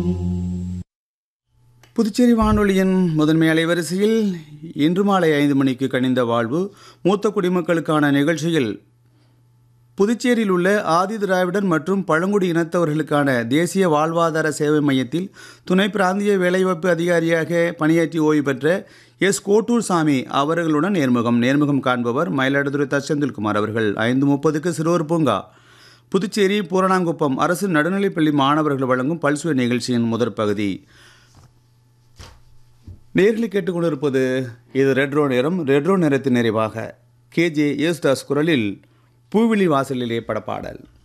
புதுச்சேரி வானொலியின் முதன்மை அலைவரிசையில் இன்று மாலை ஐந்து மணிக்கு கனிந்த வாழ்வு மூத்த குடிமக்களுக்கான நிகழ்ச்சியில் புதுச்சேரியில் உள்ள ஆதி திராவிடர் மற்றும் பழங்குடி இனத்தவர்களுக்கான தேசிய வாழ்வாதார சேவை மையத்தில் துணை பிராந்திய வேலைவாய்ப்பு அதிகாரியாக பணியாற்றி ஓய்வு பெற்ற எஸ் கோட்டூர் சாமி அவர்களுடன் நேர்முகம் நேர்முகம் காண்பவர் மயிலாடுதுறை தச்செந்தில்குமார் அவர்கள் ஐந்து முப்பதுக்கு சிறுவர் பூங்கா புதுச்சேரி பூரணாங்குப்பம் அரசு நடுநிலைப்பள்ளி மாணவர்கள் வழங்கும் பல்சுவை நிகழ்ச்சியின் முதற் பகுதி நேரில் கேட்டுக்கொண்டிருப்பது இது ரெட்ரோ நேரம் ரெட்ரோ நேரத்தின் நிறைவாக கேஜே யேசுதாஸ் குரலில் பூவிழி வாசலிலே படப்பாடல்